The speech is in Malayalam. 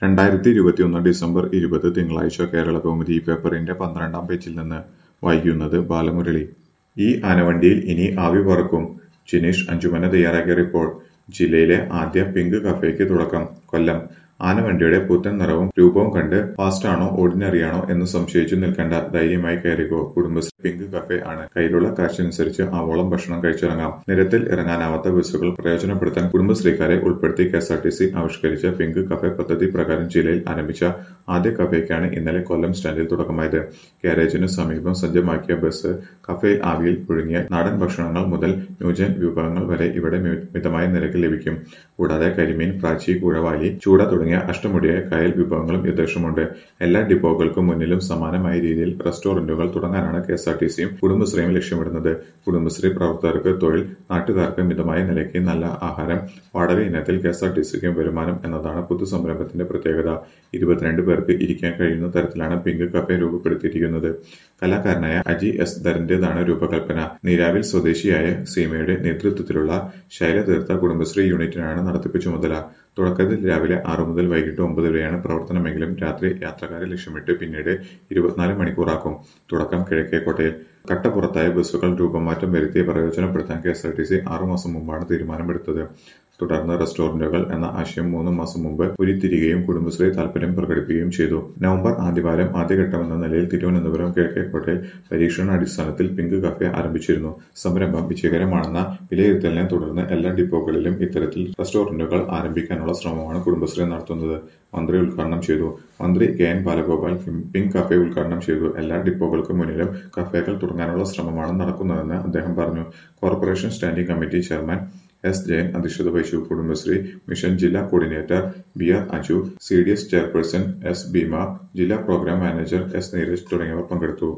രണ്ടായിരത്തി ഇരുപത്തിയൊന്ന് ഡിസംബർ ഇരുപത് തിങ്കളാഴ്ച കേരളകൗമുദി പേപ്പറിന്റെ പന്ത്രണ്ടാം പേജിൽ നിന്ന് വായിക്കുന്നത് ബാലമുരളി ഈ ആനവണ്ടിയിൽ ഇനി ആവി പറക്കും ജിനീഷ് അഞ്ചുമന തയ്യാറാക്കിയ റിപ്പോർട്ട് ജില്ലയിലെ ആദ്യ പിങ്ക് കഫേക്ക് തുടക്കം കൊല്ലം ആനവണ്ടിയുടെ പുത്തൻ നിറവും രൂപവും കണ്ട് ഫാസ്റ്റാണോ ഓർഡിനറിയാണോ എന്ന് സംശയിച്ചു നിൽക്കേണ്ട ധൈര്യമായി കയറിക്കോ കുടുംബശ്രീ പിങ്ക് കഫേ ആണ് കയ്യിലുള്ള കാശനുസരിച്ച് ആവോളം ഭക്ഷണം കഴിച്ചിറങ്ങാം നിരത്തിൽ ഇറങ്ങാനാവാത്ത ബസ്സുകൾ പ്രയോജനപ്പെടുത്താൻ കുടുംബശ്രീക്കാരെ ഉൾപ്പെടുത്തി കെഎസ് ആർ ടി സി ആവിഷ്കരിച്ച പിങ്ക് കഫേ പദ്ധതി പ്രകാരം ജില്ലയിൽ ആരംഭിച്ച ആദ്യ കഫേക്കാണ് ഇന്നലെ കൊല്ലം സ്റ്റാൻഡിൽ തുടക്കമായത് ഗാരേജിനു സമീപം സജ്ജമാക്കിയ ബസ് കഫേയിൽ ആവിയിൽ പുഴുങ്ങിയ നാടൻ ഭക്ഷണങ്ങൾ മുതൽ ന്യൂജൻ വിഭവങ്ങൾ വരെ ഇവിടെ മി- മിതമായ നിരക്കിൽ ലഭിക്കും കൂടാതെ കരിമീൻ പ്രാച്ചി കുഴവാലി ചൂട തുടങ്ങിയ അഷ്ടമുടിയായ കയൽ വിഭവങ്ങളും യഥേഷ്ടമുണ്ട് എല്ലാ ഡിപ്പോകൾക്കും മുന്നിലും സമാനമായ രീതിയിൽ റെസ്റ്റോറന്റുകൾ തുടങ്ങാനാണ് കെ എസ് ആർ ടി സിയും കുടുംബശ്രീയും ലക്ഷ്യമിടുന്നത് കുടുംബശ്രീ പ്രവർത്തകർക്ക് തൊഴിൽ നാട്ടുകാർക്ക് മിതമായ നിലയ്ക്ക് നല്ല ആഹാരം വാടക ഇനത്തിൽ കെ എസ് ആർ ടി സിക്കും വരുമാനം എന്നതാണ് പുതുസംരംഭത്തിന്റെ പ്രത്യേകത ഇരുപത്തിരണ്ട് പേർക്ക് ഇരിക്കാൻ കഴിയുന്ന തരത്തിലാണ് പിങ്ക് കഫേ രൂപപ്പെടുത്തിയിരിക്കുന്നത് കലാകാരനായ അജി എസ് ധരന്റേതാണ് രൂപകൽപ്പന നീരാവിൽ സ്വദേശിയായ സീമയുടെ നേതൃത്വത്തിലുള്ള ശൈലതീർത്ഥ കുടുംബശ്രീ യൂണിറ്റിനാണ് നടത്തിപ്പ് ചുമതല തുടക്കത്തിൽ രാവിലെ ആറു മുതൽ വൈകിട്ട് ഒമ്പത് വരെയാണ് പ്രവർത്തനമെങ്കിലും രാത്രി യാത്രക്കാരെ ലക്ഷ്യമിട്ട് പിന്നീട് ഇരുപത്തിനാല് മണിക്കൂറാക്കും തുടക്കം കിഴക്കേക്കോട്ടയിൽ കട്ടപ്പുറത്തായ ബസ്സുകൾ രൂപമാറ്റം വരുത്തി പ്രയോജനപ്പെടുത്താൻ K S R T C ആറുമാസം മുമ്പാണ് തീരുമാനമെടുത്തത് തുടർന്ന് റെസ്റ്റോറന്റുകൾ എന്ന ആശയം മൂന്ന് മാസം മുമ്പ് ഉരുത്തിരികയും കുടുംബശ്രീ താൽപര്യം പ്രകടിപ്പിക്കുകയും ചെയ്തു നവംബർ ആദ്യവാരം ആദ്യഘട്ടമെന്ന നിലയിൽ തിരുവനന്തപുരം കിഴക്കേക്കോട്ടയിൽ പരീക്ഷണാടിസ്ഥാനത്തിൽ പിങ്ക് കഫേ ആരംഭിച്ചിരുന്നു സംരംഭം വിജയകരമാണെന്ന വിലയിരുത്തലിനെ തുടർന്ന് എല്ലാ ഡിപ്പോകളിലും ഇത്തരത്തിൽ റെസ്റ്റോറന്റുകൾ ആരംഭിക്കാനുള്ള ശ്രമമാണ് കുടുംബശ്രീ നടത്തുന്നത് മന്ത്രി ഉദ്ഘാടനം ചെയ്തു മന്ത്രി K N Balagopal pink cafe ഉദ്ഘാടനം ചെയ്തു എല്ലാ ഡിപ്പോകൾക്കും മുന്നിലും കഫേകൾ തുടങ്ങാനുള്ള ശ്രമമാണ് നടക്കുന്നതെന്ന് അദ്ദേഹം പറഞ്ഞു corporation standing committee chairman S Jayan അധ്യക്ഷത വഹിച്ചു കുടുംബശ്രീ മിഷൻ ജില്ലാ coordinator B R Aju C D S chairperson S Bheema ജില്ലാ പ്രോഗ്രാം മാനേജർ എസ് നീരജ് തുടങ്ങിയവർ പങ്കെടുത്തു